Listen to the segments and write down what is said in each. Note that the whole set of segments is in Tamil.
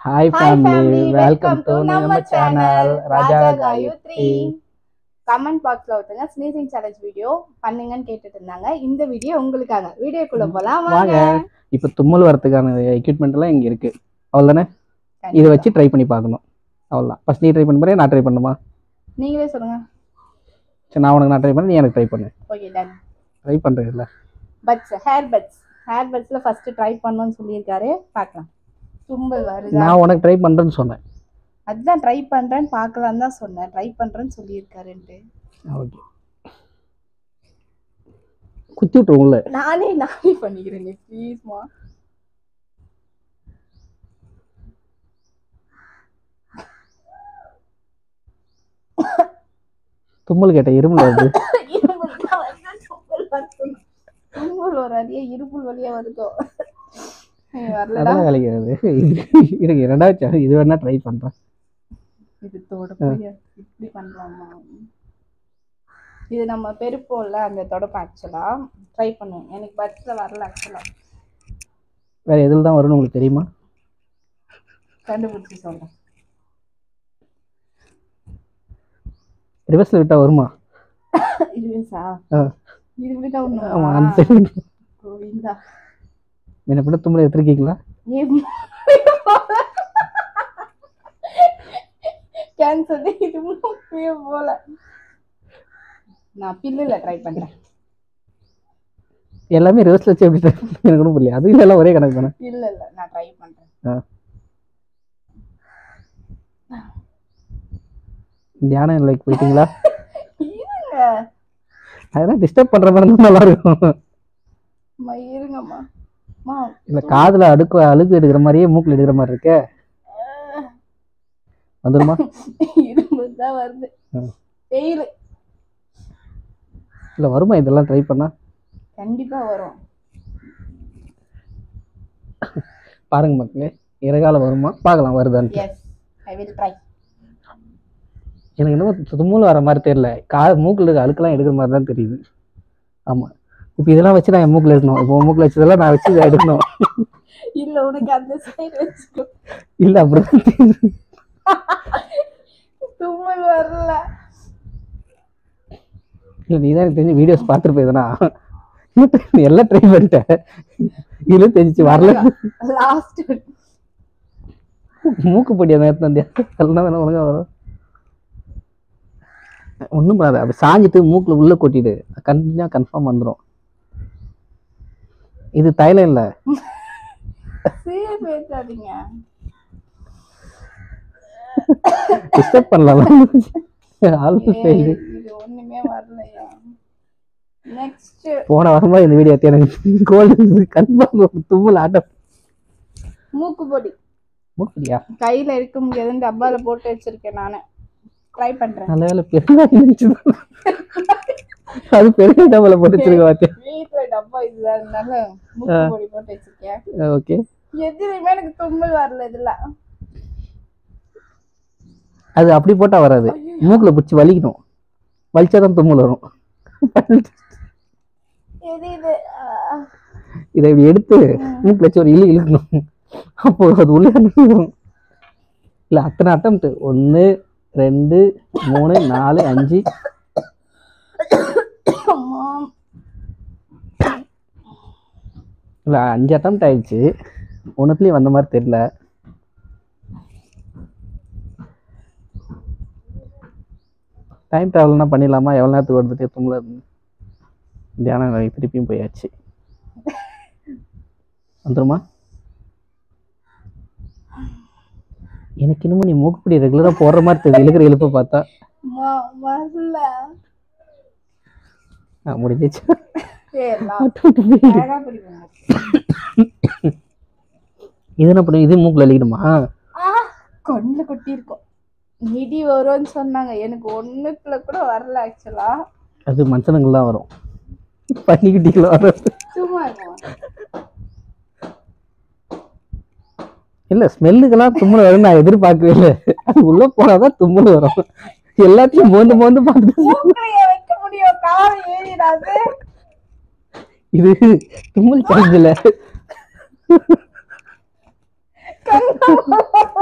ஹாய் ஃபேமிலி வெல்கம் டு நம்ம சேனல் ராஜா காயத்ரி கமெண்ட் பாக்ஸ்ல ஒருத்தங்க ஸ்னீசிங் சேலஞ்ச் வீடியோ பண்ணுங்கன்னு கேட்டுட்டு இருந்தாங்க இந்த வீடியோ உங்களுக்காக வீடியோக்குள்ள போலாம் வாங்க வாங்க இப்போ தும்மல் வரதுக்கான எக்யூப்மெண்ட் எல்லாம் இங்க இருக்கு அவ்வளோதானே இதை வச்சு ட்ரை பண்ணி பார்க்கணும் அவ்வளோதான் ஃபர்ஸ்ட் நீ ட்ரை பண்ண போறியா நான் ட்ரை பண்ணுமா நீங்களே சொல்லுங்க சரி நான் உனக்கு நான் ட்ரை பண்ண நீ எனக்கு ட்ரை பண்ணு ஓகே டன் ட்ரை பண்ணுறது இல்லை பட்ஸ் ஹேர் பட்ஸ் ஹேர் பட்ஸ்ல ஃபர்ஸ்ட் ட்ரை பண்ணணும்னு சொல்லியிருக்காரு பார்க்கலாம் தும்பல் வருதா நான் உனக்கு ட்ரை பண்ணுறேன்னு சொன்னேன் அதுதான் ட்ரை பண்றேன்னு பார்க்கலாம் தான் சொன்னேன் ட்ரை பண்றேன்னு சொல்லியிருக்காருன்ட்டு ஓகே குத்தி விட்டு உள்ள நானே நானே பண்ணிக்கிறேன் ப்ளீஸ்மா தும்மல் கேட்ட இருமல் வருது தும்பல் வராதியே இருப்புல் வழியா வருதோ ஏய், வரலடா அதான் வேலைக்கிறது இருக்கு ரெண்டாவது இது வேணா ட்ரை பண்ணுறேன் இது தொட போய் இப்படி பண்ணலாமா இது நம்ம பெருப்போம்ல அந்த தொடப்பம் ஆக்சுவலா ட்ரை பண்ணுவோம் எனக்கு பட்ஸ்ல வரல ஆக்சுவலா வேற எதில் தான் வரும்னு உங்களுக்கு தெரியுமா கண்டுபிடிச்சி சொல்றேன் ரிவர்ஸில் விட்டால் வருமா இதுவே சா ஆ. இது இப்படிதான் ஆமாம் ஒண்ணு அந்த சைடு கோவிந்தா என்ன பண்ண தும்மல் எடுத்துருக்கீங்களா கேன்சர் இது முக்கிய போல நான் பில்லுல ட்ரை பண்றேன் எல்லாமே ரிவர்ஸில் வச்சு எப்படி try பண்ண எனக்கு ஒன்றும் புரியல அது எல்லாம் ஒரே கணக்கு தானே இல்ல இல்ல நான் ட்ரை பண்றேன் தியானம் லைக் போயிட்டீங்களா இருங்க அதெல்லாம் டிஸ்டர்ப் பண்ற மாதிரி இருந்தா நல்லா இருக்கும் அம்மா இருங்கம்மா அம்மா இல்ல காதுல அடுக்கு அழுக்கு எடுக்கிற மாதிரியே மூக்குல எடுக்கிற மாதிரி இருக்கே வந்துருமா இரும்பு தான் வருது ஆ. வெயில் இல்ல வருமா இதெல்லாம் ட்ரை பண்ணா கண்டிப்பா வரும் பாருங்க மக்களே இறகால வருமா பார்க்கலாம் வருதான்னு எஸ் ஐ வில் ட்ரை எனக்கு என்னமோ தும்மல் வர மாதிரி தெரியல கா மூக்குல இருக்க அழுக்கெல்லாம் எடுக்கிற மாதிரி தான் தெரியுது ஆமா இப்போ இதெல்லாம் வச்சு நான் என் மூக்குல எடுக்கணும் இப்போ உன் மூக்குல வச்சதெல்லாம் நான் வச்சு இதை எடுக்கணும் இல்ல உனக்கு அந்த சைடு வச்சுக்கோ இல்ல அப்படிதான் தெரியுது. தும்மல் வரல இல்ல நீ தான் எனக்கு தெரிஞ்சு வீடியோஸ் பார்த்துட்டு போயிருந்தா எல்லாம் ட்ரை பண்ணிட்டேன் இதுல தெரிஞ்சு வரல லாஸ்ட் மூக்கு பொடி அந்த நேரத்துல வந்தியா எல்லாம் வேணா ஒழுங்கா வரும் ஒன்றும் பண்ணாது அப்படி சாஞ்சிட்டு மூக்குல உள்ள கொட்டிடு கண்டினியூ கன்ஃபார்ம் வந்துடும் இது தைலம் இல்லை சீர பேசாதீங்க டிஸ்டர்ப் பண்ணலாம் ஆல்மோஸ்ட் ஏய், இது ஒண்ணுமே வரலையா நெக்ஸ்ட் போன வாரமா இந்த வீடியோ எனக்கு கோல்டு கன்ஃபார்ம் தும்மல் ஆட்டம் மூக்கு பொடி மூக்குடியா கையில இருக்க முடியாதுன்னு டப்பால போட்டு வச்சிருக்கேன் நானு ட்ரை பண்றேன் நல்ல வேலை பெருந்தா இருந்துச்சு அது பெரிய டபுள போட்டு வச்சிருக்க பார்த்தேன் வீட்டுல டப்பா இதுதான் அதனால மூக்கு பொடி போட்டு வச்சிருக்கேன் ஓகே எதுலையுமே எனக்கு தும்மல் வரல இதுல அது அப்படி போட்டா வராது மூக்குல பிடிச்சி வலிக்கணும் வலிச்சாதான் தும்மல் வரும் எது இது ஆ, இதை இப்படி எடுத்து மூக்குல வச்சு ஒரு இழு இழுக்கணும் அப்போ அது உள்ள வரும். இல்ல அத்தனை அட்டம் ஒன்று ரெண்டு மூணு நாலு அஞ்சு அம்மா இல்ல அஞ்சு அட்டம் ஆயிடுச்சு ஒன்றுத்துலேயும் வந்த மாதிரி தெரியல டைம் ட்ராவல்னா பண்ணிடலாமா எவ்வளோ நேரத்துக்கு வருது தும்ல தியானம் நிலை திருப்பியும் போயாச்சு வந்துருமா எனக்கு இன்னமும் நீ மூக்குப்படி ரெகுலராக போடுற மாதிரி தெரியுது இழுக்கிற இழுப்பை பார்த்தா அம்மா, வரல ஆ, முடிஞ்சிச்சு சரி நான் அழகா பிடிப்பேன் இது என்ன பண்ணு இது மூக்கில் அழிக்கணுமா ஆ கண்ணுல கொட்டி இருக்கும் இடி வரும்னு சொன்னாங்க எனக்கு ஒண்ணுத்துல கூட வரல ஆக்சுவலா அது மனுஷனுங்களுக்கு தான் வரும் பன்னிக்குட்டிகள் வரும் சும்மா இருக்கும் இல்ல ஸ்மெல்லுக்கெல்லாம் தும்மல் வரும் நான் எதிர்பார்க்கவே இல்லை அது உள்ள போனாதான் தும்மல் வரும் எல்லாத்தையும் மோந்து மோந்து பார்த்துட்டு மூக்கிலையே வைக்க முடியும் கால் ஏறிடாது இது தும்மல் சேலஞ்ச் இல்ல கண்ணா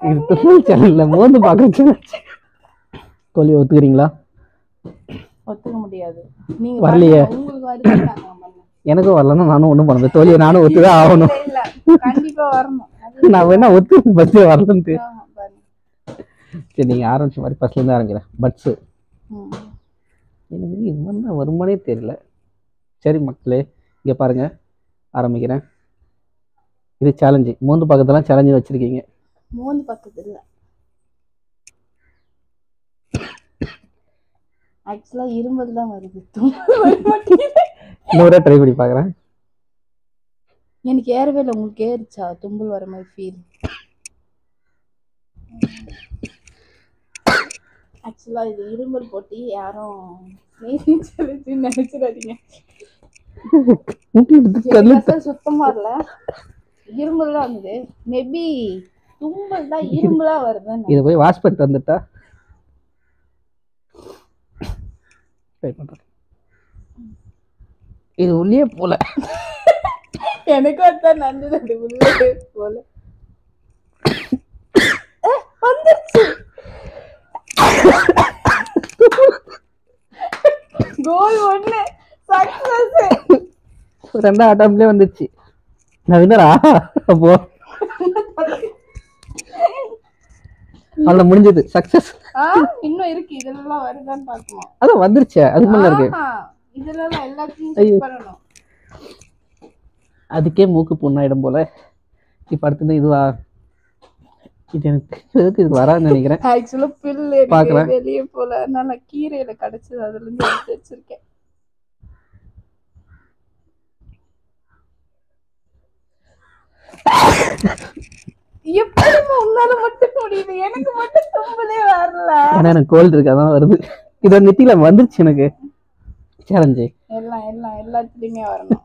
இது தும்மல் சேனல்ல மோந்து பார்க்க தோழி ஒத்துக்கிறீங்களா ஒத்துக்க முடியாது நீங்க வரலையே. பண்ணுங்க. உங்களுக்கு வருது நாங்க பண்ணோம். எனக்கும் வரலன்னா நானும் ஒன்றும் பண்ண முடியாது தோழியை நானும் ஒத்துதான் ஆகணும் இல்ல கண்டிப்பா வரணும் அது நான் வேணா ஒத்து பஸ் வரலன்ட்டு ஆமா, பாருங்க. சரி நீங்க ஆரம்பிச்ச மாதிரி ஃபர்ஸ்ட்ல இருந்து ஆரம்பிக்கிறேன் பட்ஸு ம். எனக்கு இது மாதிரி தான் வருமானே தெரியல சரி மக்களே இங்கே பாருங்க ஆரம்பிக்கிறேன் இது சேலஞ்சு மூந்து பக்கத்தெல்லாம் சேலஞ்சு வச்சுருக்கீங்க மோந்து பக்கத்து இல்ல ஆக்சுவலா இரும்பல் தான் வருது தும்மல் வர மாட்டேங்குது. இன்னொரு ட்ரை பண்ணி பார்க்குறேன் எனக்கு ஏறவே இல்லை உங்களுக்கு ஏறிச்சா தும்பல் வர மாதிரி ஃபீல் ஆக்சுவலா இது இரும்பல் போட்டி யாரும் சொல்லி நினைச்சிடாதீங்க முட்டி எடுத்து கல்லு எனக்கு அசல் சுத்தமா இல்ல இரும்பல் தான் வந்தது மேபி தும்பல் தான் இரும்பலா வருதுன்னு இதை போய் வாஷ் பண்ணிட்டு வந்துட்டா ட்ரை பண்ணுறேன் இது உள்ளே போல எனக்கு அதான் நந்தது அது உள்ளே போல அஹ், வந்துருச்சு கோல் ஒண்ணு சக்சஸ் ரெண்டாம் அட்டம்ப்ட்லேயே வந்துச்சு நான் வின்னரா அப்போ அவ்வளோ முடிஞ்சது சக்ஸஸ் ஆ இன்னும் இருக்கு இதெல்லாம் வருதான்னு பார்க்கணும் அதான் வந்துருச்சே அதுக்கு மேலே இருக்கு ஆஹா, இதெல்லாம் எல்லாத்தையும் ஐயோ. செக் பண்ணணும் அதுக்கே மூக்கு புண்ணாயிடும் போல இப்போ அடுத்தது இதுவா இது எனக்கு எதுக்கு இது வராதுன்னு நினைக்கிறேன் ஆக்சுவலா பில்லு பார்க்கறேன். எனக்கு வெளியே போல அதனால நான் கீரையில கிடைச்சது அதுல இருந்து எடுத்து வச்சிருக்கேன் எப்படிமா உன்னால மட்டும் முடியுது எனக்கு மட்டும் தும்பலே வரல ஏன்னா எனக்கு கோல்டு இருக்கு அதான் வருது இது நெத்தியில வந்துருச்சு எனக்கு சேலஞ்சு எல்லாம் எல்லாம் எல்லாத்துலயுமே வரணும்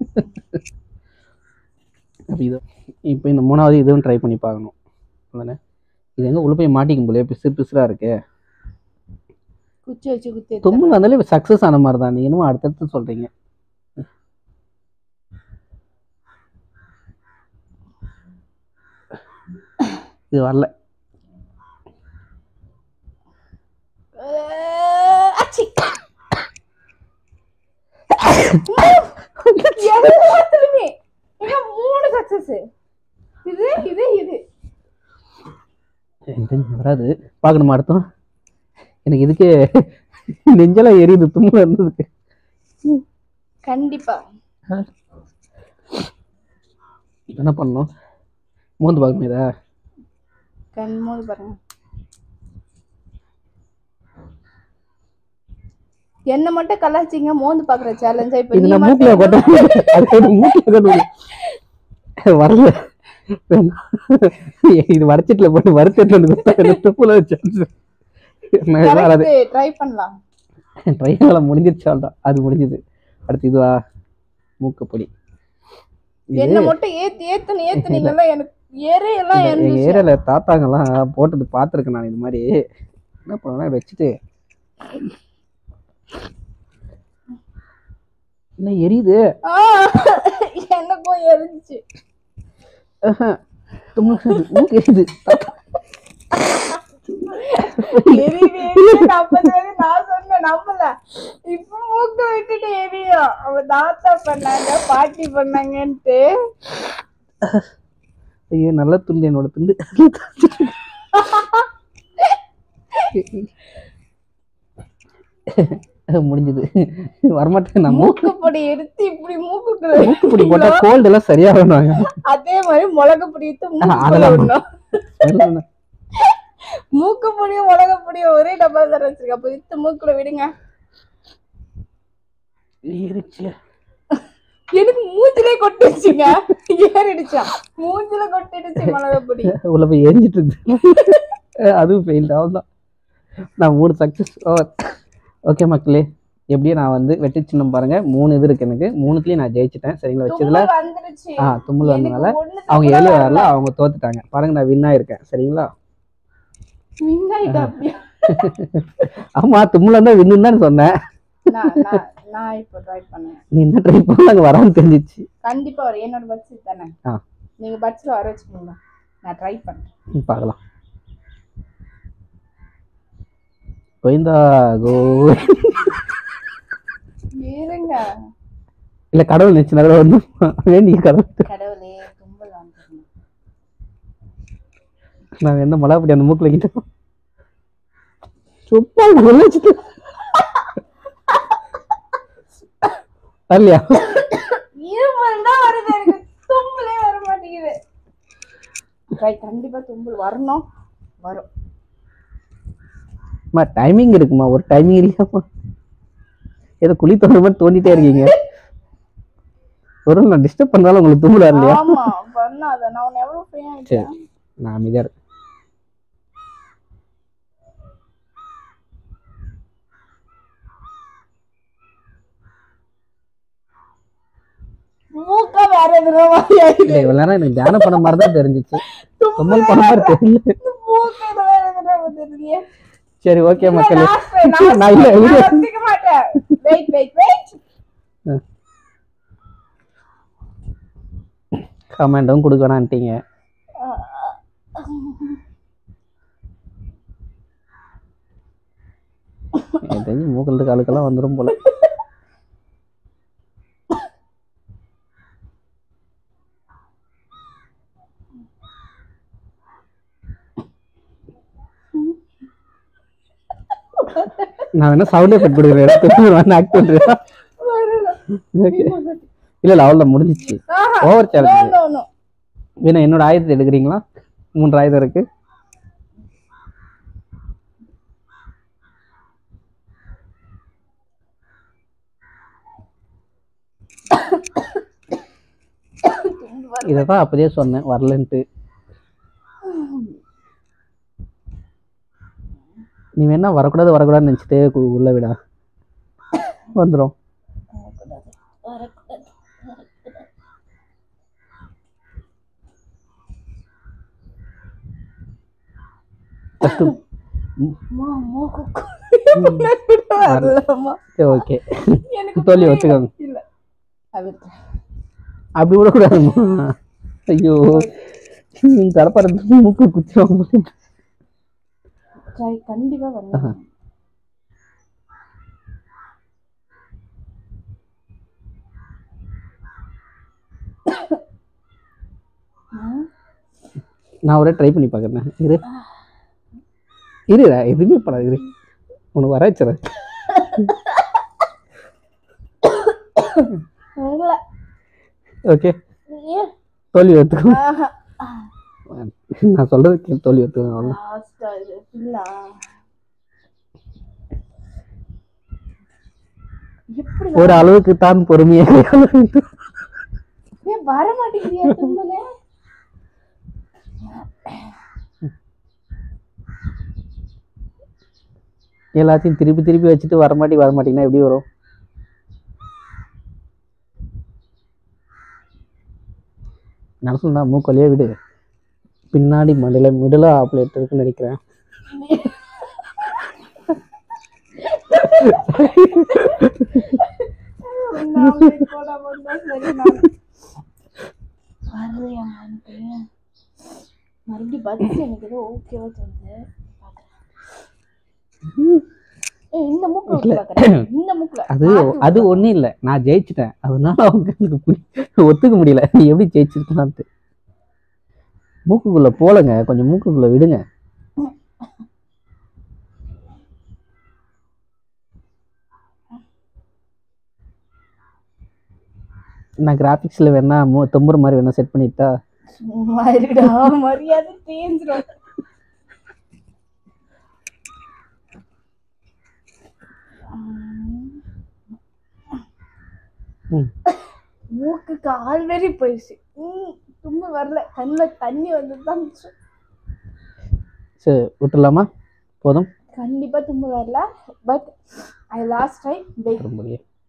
அப்போ இது இப்போ இந்த மூணாவது இதுவும் ட்ரை பண்ணி பார்க்கணும் அதானே இது எங்கே உள்ள போய் மாட்டிக்கும் போல பிசு பிசுறாக இருக்கு குச்சி வச்சு குத்தி தும்மல் வந்தாலே இப்போ சக்ஸஸ் ஆன மாதிரி தான் நீங்கள் என்னமோ அடுத்தடுத்து சொல்கிறீங்க இது வரல அஹ், அச்சி. எல்லாத்துலயுமே ஏங்க மூணு சக்சஸ் இது இது இது எனக்கு தெரிஞ்சு வராது பார்க்கணுமா அடுத்தோம் எனக்கு இதுக்கே நெஞ்செல்லாம் எரியுது தும்மல் இருந்ததுக்கு கண்டிப்பா என்ன பண்ணணும் மூந்து பார்க்கணும் இதை கண் மூடு பாருங்க என்ன மட்டும் கலாச்சிங்க மோந்து பாக்குற சேலஞ்சா இப்ப இது நீ நான் மட்டும் மூக்கில் கொட்ட அது மூக்கில் கொட்ட வரல இது வடச்சட்டில் போட்டு வறுத்துட்டு வந்து துப்புல வச்சு வராது ட்ரை பண்ணலாம் ட்ரையால முடிஞ்சிருச்சு அவ்வளோதான் அது முடிஞ்சது அடுத்து இதுவா மூக்குப்பொடி இது என்ன மட்டும் ஏத்து ஏத்துன்னு ஏத்துனீங்கல்ல எனக்கு எரையெல்லாம் எங்க இருந்துச்சு ஏரியால தாத்தாங்கெல்லாம் போட்டது பார்த்துருக்கேன் நான் இது மாதிரி என்ன பண்ணுவேன்னா வச்சுட்டு என்ன எரியுது ஆ, எனக்கும் எரிஞ்சுச்சு ஆஹா. தும்மல் மூக்கு எரியுது எரியுது எரியுது அப்பதான் நான் சொன்னேன் நம்பல இப்ப மூக்க விட்டுட்டு எரியும் அவ தாத்தா பண்ணாங்க பாட்டி பண்ணாங்கன்ட்டு ஐயோ நல்ல துண்டு என்னோட துண்டு முடிஞ்சது வரமாட்டேன் நான் மூக்கு மூக்கு பொடி எடுத்து இப்படி மூக்குக்குள்ள மூக்கு பொடி போட்டா கோல்டு எல்லாம் சரியா வருவாங்க அதே மாதிரி மிளகு பொடி எடுத்து மூக்குக்குள்ள அதெல்லாம் விடணும் மூக்கு பொடியும் மிளகு பொடியும் ஒரே டப்பால தர வச்சிருக்க அப்ப எடுத்து மூக்குல விடுங்க இருச்சு எனக்கு மூஞ்சிலே கொட்டிடுச்சுங்க ஏறிடுச்சா மூஞ்சில கொட்டிடுச்சு மிளகு பொடி உள்ள போய் எரிஞ்சிட்டு இருக்கு அதுவும் ஃபெயில் அவ்வளோதான் நான் மூணு சக்ஸஸ் ஓகே மக்களே எப்படியும் நான் வந்து வெற்றி சின்னம் பாருங்க மூணு இது இருக்கு எனக்கு மூணுத்துலயும் நான் ஜெயிச்சிட்டேன் சரிங்களா வச்சதுல தும்மல் வந்துருச்சு ஆ தும்மல் வந்தனால எனக்கு ஒண்ணுத்துல அவங்க கூட வெளியே வரல அவங்க தோத்துட்டாங்க பாருங்க நான் வின் ஆயிருக்கேன் சரிங்களா win ஆயிட்டா அப்படியே. ஆமா தும்மல் வந்தா வின்னு தான் சொன்னேன் நான் நான் நான் இப்போ ட்ரை பண்ணேன் நீ என்ன ட்ரை பண்ண அங்கே வரான்னு தெரிஞ்சிச்சு கண்டிப்பா வரும் என்னோட பட்ஜெட் தானே ஆ நீங்க பட்ஜெட்ல வர வச்சுக்கோங்க நான் ட்ரை பண்றேன் ம், பார்க்கலாம் கோயந்தா கோ இருங்க இல்ல கடவுள் நினைச்சு நகர வந்து வேண்டிய கடவுள் கடவுளே தும்பல் வந்துடணும் நான் என்ன மலாப்படி அந்த மூக்குல கிட்ட சுப்பா வச்சுட்டு வரலையா இருமல் தான் வருது எனக்கு தும்பலே வர மாட்டேங்குது ட்ரை கண்டிப்பா தும்பல் வரணும் வரும் அம்மா டைமிங் இருக்குமா ஒரு டைமிங் இல்லையாம்மா ஏதோ குழி தோன்ற மாதிரி தோண்டிட்டே இருக்கீங்க ஒரு வேளை நான் டிஸ்டர்ப் பண்ணாலும் உங்களுக்கு தும்பல இல்லையா ஆமா பண்ணாத நான் உன்னை எவ்வளவு ஃப்ரீயா சரி நான் அமைதியா இருக்கேன் மூக்க வேற எதுனா மாதிரி ஆயிடுது இல்ல இவ்வளவு நேரம் எனக்கு தியானம் பண்ண மாதிரி தான் தெரிஞ்சிச்சு தும்மல் பண்ண மாதிரி தெரியல மூக்க இது வேற எதுனா வந்துருக்கீங்க சரி ஓகே மக்களே last try, last நான் இல்ல try. இரு. நான் ஒத்துக்க மாட்டேன் வெயிட் வெயிட் வெயிட் கமெண்டும் கொடுக்க வேணான்ட்டீங்க எனக்கு தெரிஞ்சு மூக்கில் இருக்க அழுக்கெல்லாம் வந்துடும் போல நான் வேணா சவுண்ட் எஃபெக்ட் கொடுக்குறேன் எடுத்து வந்து ஆக்ட் பண்றேன் ஓகே இல்ல இல்ல அவ்வளோதான் முடிஞ்சிச்சு over no challenge no no வேணா என்னோட ஆயுதத்தை எடுக்கிறீங்களா மூன்று ஆயுதம் இருக்கு இதை தான் அப்போதே சொன்னேன் வரலன்ட்டு நீ வேணா வரக்கூடாது வரக்கூடாதுன்னு நினச்சிட்டே உள்ள விடா வந்துடும் ஃபஸ்ட்டு அம்மா, மூக்கு வரலம்மா. சரி ஓகே எனக்கு தோல்வி ஒத்துக்கோங்க இல்ல தவிர்த்து அப்படி விடக்கூடாதும்மா ஐயோ நீங்க கடப்பாரு மூக்கு குச்சிருவாங்க ட்ரை கண்டிப்பா பண்ணலாம் நான் ஒரே ட்ரை பண்ணி பார்க்குறேன் இரு இருடா எதுவுமே பண்ணாது இரு உனக்கு வர வச்சுறேன் இல்ல ஓகே ஏன் தோல்வி ஒத்துக்கோ ஆஹா. நான் சொல்றது கேள் தோல்வி ஒத்துக்கோ அவ்வளோ Last ஆ இது இல்ல எப்படி ஒரு அளவுக்கு தான் பொறுமையாக கையாள வேண்டும். ஏன் வர மாட்டேங்கிறியா தும்பலே எல்லாத்தையும் திருப்பி திருப்பி வச்சுட்டு வரமாட்டி வரமாட்டீங்கன்னா எப்படி வரும் நான் சொன்னா மூக்கொலியே விடு பின்னாடி மடியில மிடில் ஆப்லேட் இருக்குன்னு நினைக்கிறேன் நாளை போடா போடா சரி நான் வரலையாமான்ட்டு மறுபடியும் பதில் எனக்கு ஏதோ ஓகேவா தோணுது பார்க்கறேன். ஏய், இந்த மூக்குல விட்டு பார்க்கறேன் இந்த மூக்குல அது அது ஒண்ணும் இல்லை நான் ஜெயிச்சிட்டேன் அதனால அவங்க எனக்கு புரி- ஒத்துக்க முடியல நீ எப்படி ஜெயிச்சிருக்கலான்ட்டு மூக்குக்குள்ள போலங்க கொஞ்சம் மூக்குக்குள்ள விடுங்க நான் கிராஃபிக்ஸில் வேணா மூ தொம்புற மாதிரி வேணா செட் பண்ணிட்டா சும்மா இருடா மரியாதை தேஞ்சிரும் ம் மூக்குக்கு ஆல்ரெடி போயிடுச்சு ம், தும்மல் வரல கண்ணில் தண்ணி வந்து தான் மிச்சம். சரி விட்டுலாமா போதும் கண்டிப்பா தும்மல் வரல but I last try wait ரொம்ப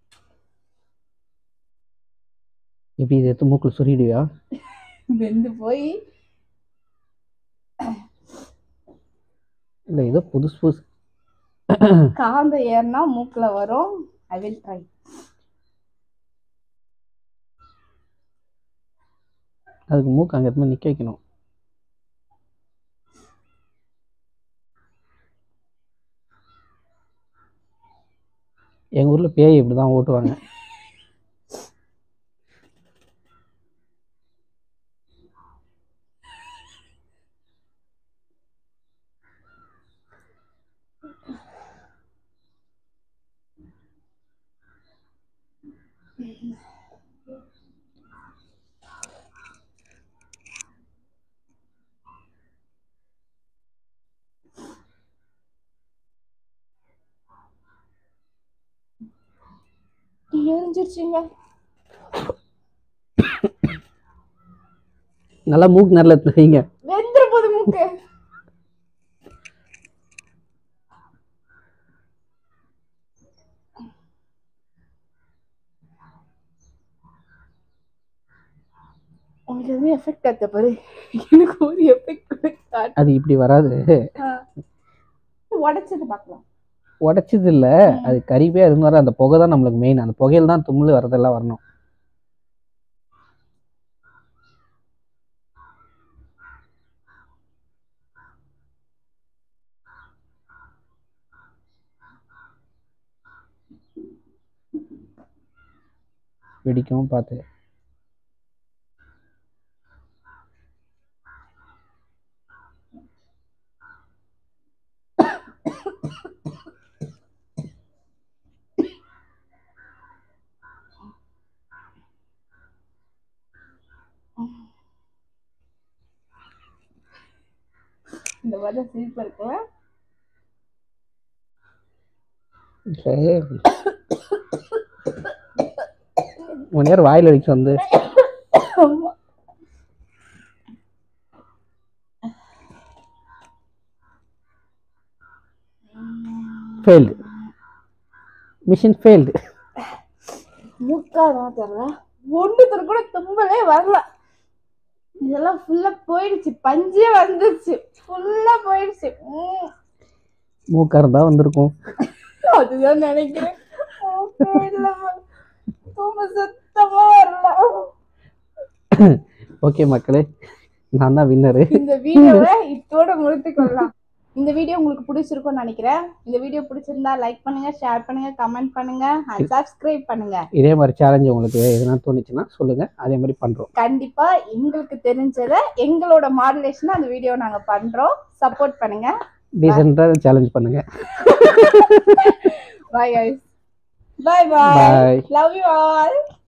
எப்படி இதை எடுத்து மூக்கில் சொருகிடுவியா வெந்து போய் இல்லை ஏதோ புதுசு புதுசு காந்த ஏறினா மூக்குல வரும் ஐ வில் ட்ரை அதுக்கு மூக்கு அங்கே எடுத்து நிற்க வைக்கணும் எங்கள் ஊரில் பேய் இப்படி தான் ஓட்டுவாங்க எரிஞ்சிருச்சுங்க நல்லா மூக்கு நல்லா வைங்க வெந்துற போது மூக்கு உங்களுக்கு எதுவும் எஃபெக்ட் ஆத்த பாரு எனக்கு ஒரு எஃபெக்ட் அது இப்படி வராது உடைச்சது பார்க்கலாம் உடைச்சது இல்லை அது கறிவே இருந்தாலும் அந்த புகை தான் நம்மளுக்கு மெயின் அந்த புகையில தான் தும்மல் வரதெல்லாம் வரணும் வெடிக்கவும் பார்த்து இந்த மாதிரி சிரிப்பு இருக்குல்ல ஒன் நேரம் வாயில் அடிச்சு வந்து ஆமா. ஃபெயில்டு மிஷின் ஃபெயில்டு மூக்காதான் தெரியல ஒண்ணுத்துல கூட தும்பலே வரல இதெல்லாம் ஃபுல்லா போயிடுச்சு பஞ்சே வந்துருச்சு ஃபுல்லா போயிடுச்சு உம். மூக்காக இருந்தால் வந்திருக்கும் அதுதான் நினைக்கிறேன் மூக்கே இல்லம்மா. தும்பு சுத்தமா வரல ஓகே மக்களே நான் தான் வின்னரு இந்த வீடியோவை இத்தோட முடித்து கொள்ளலாம் இந்த வீடியோ உங்களுக்கு பிடிச்சிருக்கும்னு நினைக்கிறேன் இந்த வீடியோ பிடிச்சிருந்தா லைக் பண்ணுங்க ஷேர் பண்ணுங்க கமெண்ட் பண்ணுங்க அண்ட் சப்ஸ்கிரைப் பண்ணுங்க இதே மாதிரி சேலஞ்சு உங்களுக்கு எதுனா தோணுச்சுன்னா சொல்லுங்கள் அதே மாதிரி பண்ணுறோம் கண்டிப்பா எங்களுக்கு தெரிஞ்சதை எங்களோட மாடுலேஷன் அந்த வீடியோ நாங்க பண்றோம் சப்போர்ட் பண்ணுங்க டீசெண்டாக சேலஞ்ச் பண்ணுங்கள் பாய் guys bye bye bye love you all